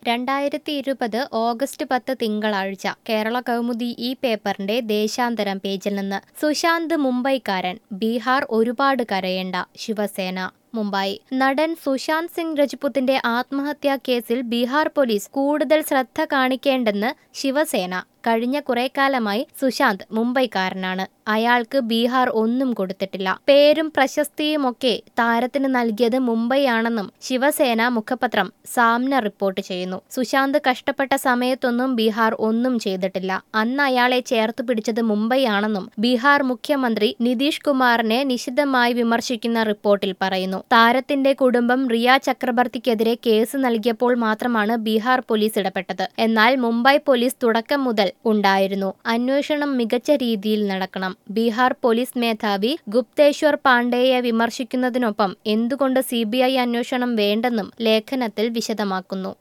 രണ്ടായിരത്തി ഇരുപത് ഓഗസ്റ്റ് പത്ത് തിങ്കളാഴ്ച കേരള കൗമുദി ഈ പേപ്പറിന്റെ ദേശാന്തരം പേജിൽ നിന്ന് സുശാന്ത് മുംബൈക്കാരൻ ബീഹാർ ഒരുപാട് കരയേണ്ട ശിവസേന മുംബൈ നടൻ സുശാന്ത് സിംഗ് രജ്പുത്തിന്റെ ആത്മഹത്യാ കേസിൽ ബീഹാർ പോലീസ് കൂടുതൽ ശ്രദ്ധ കാണിക്കേണ്ടെന്ന് ശിവസേന കഴിഞ്ഞ കുറെ കാലമായി സുശാന്ത് മുംബൈക്കാരനാണ് അയാൾക്ക് ബീഹാർ ഒന്നും കൊടുത്തിട്ടില്ല പേരും പ്രശസ്തിയുമൊക്കെ താരത്തിന് നൽകിയത് മുംബൈയാണെന്നും ശിവസേന മുഖപത്രം സാമ്ന റിപ്പോർട്ട് ചെയ്യുന്നു സുശാന്ത് കഷ്ടപ്പെട്ട സമയത്തൊന്നും ബീഹാർ ഒന്നും ചെയ്തിട്ടില്ല അന്ന് അയാളെ ചേർത്ത് പിടിച്ചത് മുംബൈയാണെന്നും ബീഹാർ മുഖ്യമന്ത്രി നിതീഷ് കുമാറിനെ നിശിതമായി വിമർശിക്കുന്ന റിപ്പോർട്ടിൽ പറയുന്നു താരത്തിന്റെ കുടുംബം റിയ ചക്രബർത്തിക്കെതിരെ കേസ് നൽകിയപ്പോൾ മാത്രമാണ് ബീഹാർ പോലീസ് ഇടപെട്ടത് എന്നാൽ മുംബൈ പോലീസ് തുടക്കം മുതൽ ഉണ്ടായിരുന്നു അന്വേഷണം മികച്ച രീതിയിൽ നടക്കണം ബീഹാർ പോലീസ് മേധാവി ഗുപ്തേശ്വർ പാണ്ഡെയെ വിമർശിക്കുന്നതിനൊപ്പം എന്തുകൊണ്ട് സി അന്വേഷണം വേണ്ടെന്നും ലേഖനത്തിൽ വിശദമാക്കുന്നു